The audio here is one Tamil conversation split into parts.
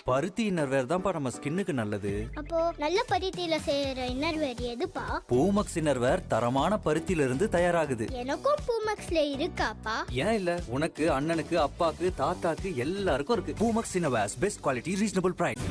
பருத்தி இன்னர்வேர் தான்ப்பா நம்ம ஸ்கின்னுக்கு நல்லது அப்போ நல்ல பருத்தியில செய்யற இன்னர்வேர் எதுப்பா பூமக்ஸ் இன்னர்வேர் தரமான பருத்தியில இருந்து தயாராகுது எனக்கும் பூமக்ஸ்ல இருக்காப்பா ஏன் இல்ல உனக்கு அண்ணனுக்கு அப்பாக்கு தாத்தாக்கு எல்லாருக்கும் இருக்கு Poomex innerwears best quality reasonable price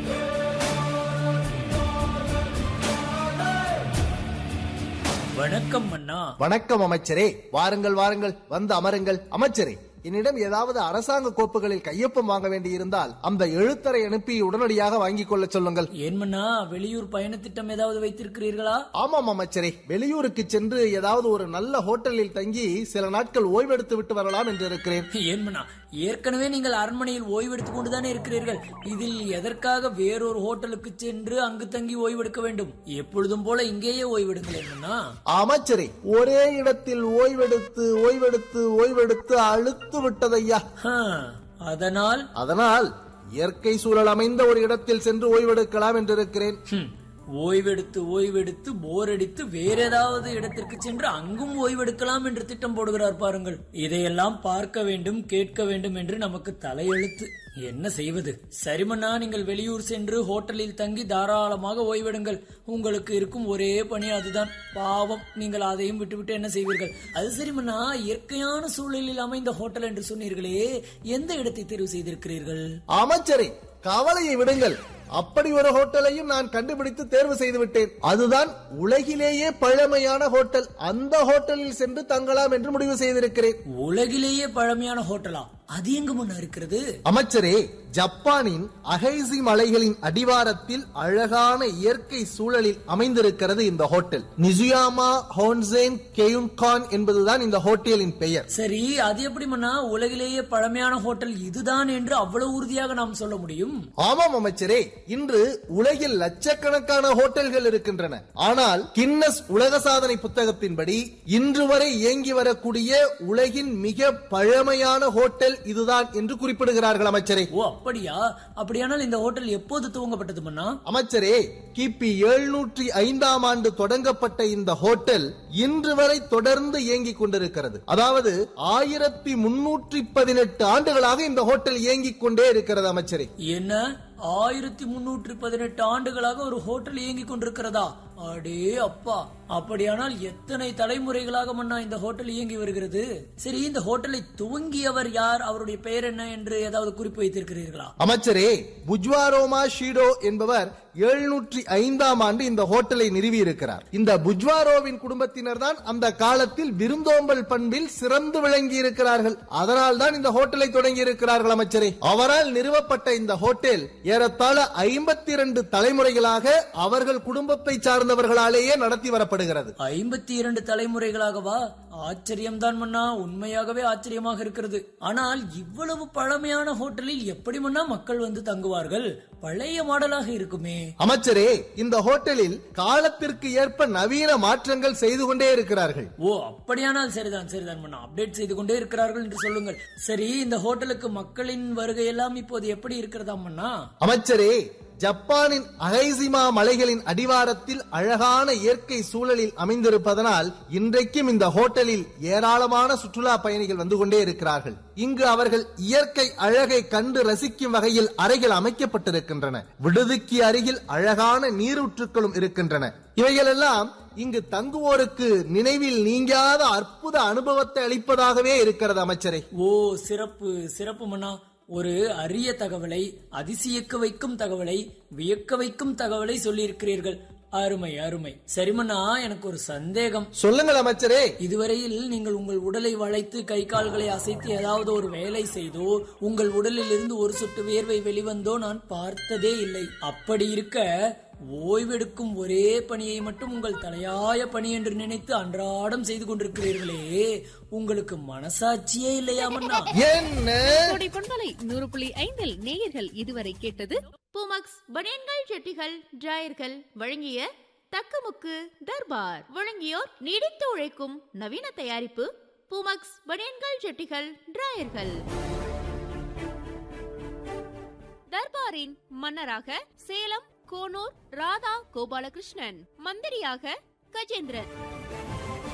வணக்கம் அண்ணா வணக்கம் அமைச்சரே வாருங்கள் வாருங்கள் வந்து அமருங்கள் அமைச்சரே என்னிடம் ஏதாவது அரசாங்க கோப்புகளில் கையொப்பம் வாங்க வேண்டியிருந்தால் அந்த எழுத்தரை அனுப்பி உடனடியாக வாங்கிக் கொள்ள சொல்லுங்கள் ஏன்மண்ணா வெளியூர் பயண திட்டம் ஏதாவது வைத்திருக்கிறீர்களா ஆமாம் அமைச்சரே வெளியூருக்கு சென்று ஏதாவது ஒரு நல்ல ஹோட்டலில் தங்கி சில நாட்கள் ஓய்வெடுத்து விட்டு வரலாம் என்று இருக்கிறேன் ஏன்மண்ணா ஏற்கனவே நீங்கள் அரண்மனையில் ஓய்வெடுத்துக் கொண்டுதானே இருக்கிறீர்கள் இதில் எதற்காக வேறொரு ஹோட்டலுக்கு சென்று அங்கு தங்கி ஓய்வெடுக்க வேண்டும் எப்பொழுதும் போல இங்கேயே ஓய்வெடுங்கள் ஏன்மண்ணா அமைச்சரே ஒரே இடத்தில் ஓய்வெடுத்து ஓய்வெடுத்து ஓய்வெடுத்து அழுத்து விட்டதையா ஹம், அதனால் அதனால் இயற்கை சூழல் அமைந்த ஒரு இடத்தில் சென்று ஓய்வெடுக்கலாம் என்று இருக்கிறேன் ஹம், ஓய்வெடுத்து ஓய்வெடுத்து போர் அடித்து வேற ஏதாவது இடத்திற்கு சென்று அங்கும் ஓய்வெடுக்கலாம் என்று திட்டம் போடுகிறார் பாருங்கள் இதையெல்லாம் பார்க்க வேண்டும் கேட்க வேண்டும் என்று நமக்கு தலையெழுத்து என்ன செய்வது சரிமண்ணா நீங்கள் வெளியூர் சென்று ஹோட்டலில் தங்கி தாராளமாக ஓய்வெடுங்கள் உங்களுக்கு இருக்கும் ஒரே பணி அதுதான் பாவம் நீங்கள் அதையும் விட்டுவிட்டு என்ன செய்வீர்கள் அது சரிமண்ணா இயற்கையான சூழலில் அமைந்த ஹோட்டல் என்று சொன்னீர்களே எந்த இடத்தை தேர்வு செய்திருக்கிறீர்கள் அமைச்சரே கவலையை விடுங்கள் அப்படி ஒரு ஹோட்டலையும் நான் கண்டுபிடித்து தேர்வு செய்து விட்டேன் அதுதான் உலகிலேயே பழமையான ஹோட்டல் அந்த ஹோட்டலில் சென்று தங்கலாம் என்று முடிவு செய்திருக்கிறேன் உலகிலேயே பழமையான ஹோட்டலா அது எங்க முன்ன இருக்கிறது அமைச்சரே ஜப்பானின் அகைசி மலைகளின் அடிவாரத்தில் அழகான இயற்கை சூழலில் அமைந்திருக்கிறது இந்த ஹோட்டல் நிசுயாமா ஹோன்சேன் கெயுன்கான் என்பதுதான் இந்த ஹோட்டலின் பெயர் சரி அது எப்படி மன்னா உலகிலேயே பழமையான ஹோட்டல் இதுதான் என்று அவ்வளவு உறுதியாக நாம் சொல்ல முடியும் ஆமாம் அமைச்சரே இன்று உலகில் லட்சக்கணக்கான ஹோட்டல்கள் இருக்கின்றன ஆனால் கின்னஸ் உலக சாதனை புத்தகத்தின்படி இன்று வரை இயங்கி வரக்கூடிய உலகின் மிக பழமையான ஹோட்டல் இதுதான் என்று குறிப்பிடுகிறார்கள் அமைச்சரே ஓ அப்படியா அப்படியானால் இந்த ஹோட்டல் எப்போது துவங்கப்பட்டது மன்னா அமைச்சரே கிபி எழுநூற்றி ஐந்தாம் ஆண்டு தொடங்கப்பட்ட இந்த ஹோட்டல் இன்று வரை தொடர்ந்து இயங்கிக் கொண்டிருக்கிறது அதாவது ஆயிரத்தி முன்னூற்றி பதினெட்டு ஆண்டுகளாக இந்த ஹோட்டல் இயங்கிக் கொண்டே இருக்கிறது அமைச்சரே என்ன ஆயிரத்தி முன்னூற்றி பதினெட்டு ஆண்டுகளாக ஒரு ஹோட்டல் இயங்கிக் கொண்டிருக்கிறதா அடே அப்பா அப்படியானால் எத்தனை தலைமுறைகளாக மன்னா இந்த ஹோட்டல் இயங்கி வருகிறது சரி இந்த ஹோட்டலை துவங்கியவர் யார் அவருடைய பெயர் என்ன என்று ஏதாவது குறிப்பு வைத்திருக்கிறீர்களா அமைச்சரே புஜ்வாரோமா ஷீடோ என்பவர் எழுநூற்றி ஐந்தாம் ஆண்டு இந்த ஹோட்டலை நிறுவி இருக்கிறார் இந்த புஜ்வாரோவின் குடும்பத்தினர் தான் அந்த காலத்தில் விருந்தோம்பல் பண்பில் சிறந்து விளங்கி இருக்கிறார்கள் அதனால் தான் இந்த ஹோட்டலை தொடங்கி இருக்கிறார்கள் அமைச்சரே அவரால் நிறுவப்பட்ட இந்த ஹோட்டல் ஏறத்தாழ ஐம்பத்தி இரண்டு தலைமுறைகளாக அவர்கள் குடும்பத்தை சார்ந்தவர்களாலேயே நடத்தி வரப்படுகிறது ஐம்பத்தி இரண்டு தலைமுறைகளாகவா ஆச்சரியம்தான் மன்னா உண்மையாகவே ஆச்சரியமாக இருக்கிறது ஆனால் இவ்வளவு பழமையான ஹோட்டலில் எப்படி மன்னா மக்கள் வந்து தங்குவார்கள் பழைய மாடலாக இருக்குமே அமைச்சரே இந்த ஹோட்டலில் காலத்திற்கு ஏற்ப நவீன மாற்றங்கள் செய்து கொண்டே இருக்கிறார்கள் ஓ அப்படியானால் சரிதான் சரிதான் மன்னா அப்டேட் செய்து கொண்டே இருக்கிறார்கள் என்று சொல்லுங்கள் சரி இந்த ஹோட்டலுக்கு மக்களின் வருகை எல்லாம் இப்போது எப்படி இருக்கிறதா மன்னா அமைச்சரே ஜப்பானின் அகைசிமா மலைகளின் அடிவாரத்தில் அழகான இயற்கை சூழலில் அமைந்திருப்பதனால் இன்றைக்கும் இந்த ஹோட்டலில் ஏராளமான சுற்றுலா பயணிகள் வந்து கொண்டே இருக்கிறார்கள் இங்கு அவர்கள் இயற்கை அழகை கண்டு ரசிக்கும் வகையில் அறைகள் அமைக்கப்பட்டிருக்கின்றன விடுதிக்கு அருகில் அழகான நீரூற்றுக்களும் இருக்கின்றன இவைகளெல்லாம் இங்கு தங்குவோருக்கு நினைவில் நீங்காத அற்புத அனுபவத்தை அளிப்பதாகவே இருக்கிறது அமைச்சரே ஓ சிறப்பு சிறப்பு மன்னா ஒரு அரிய தகவலை அதிசயிக்க வைக்கும் தகவலை வியக்க வைக்கும் தகவலை சொல்லியிருக்கிறீர்கள் அருமை அருமை சரிமண்ணா எனக்கு ஒரு சந்தேகம் சொல்லுங்கள் அமைச்சரே இதுவரையில் நீங்கள் உங்கள் உடலை வளைத்து கை கால்களை அசைத்து ஏதாவது ஒரு வேலை செய்தோ உங்கள் உடலில் இருந்து ஒரு சொட்டு வேர்வை வெளிவந்தோ நான் பார்த்ததே இல்லை அப்படி இருக்க ஓய்வெடுக்கும் ஒரே பணியை மட்டும் உங்கள் தலையாய பணி என்று நினைத்து அன்றாடம் செய்து கொண்டிருக்கிறீர்களே உங்களுக்கு மனசாட்சியே இல்லையா மன்னா என்ன கோடை பொன்மலை நூறு புள்ளி ஐந்தில் நேயர்கள் இதுவரை கேட்டது பூமக்ஸ் பனியன்கள் ஜெட்டிகள் டிராயர்கள் வழங்கிய தக்கமுக்கு தர்பார் வழங்கியோர் நீடித்து உழைக்கும் நவீன தயாரிப்பு பூமக்ஸ் பனியன்கள் ஜெட்டிகள் டிராயர்கள் தர்பாரின் மன்னராக சேலம் கோனூர் ராதா கோபாலகிருஷ்ணன் மந்திரியாக கஜேந்திரன்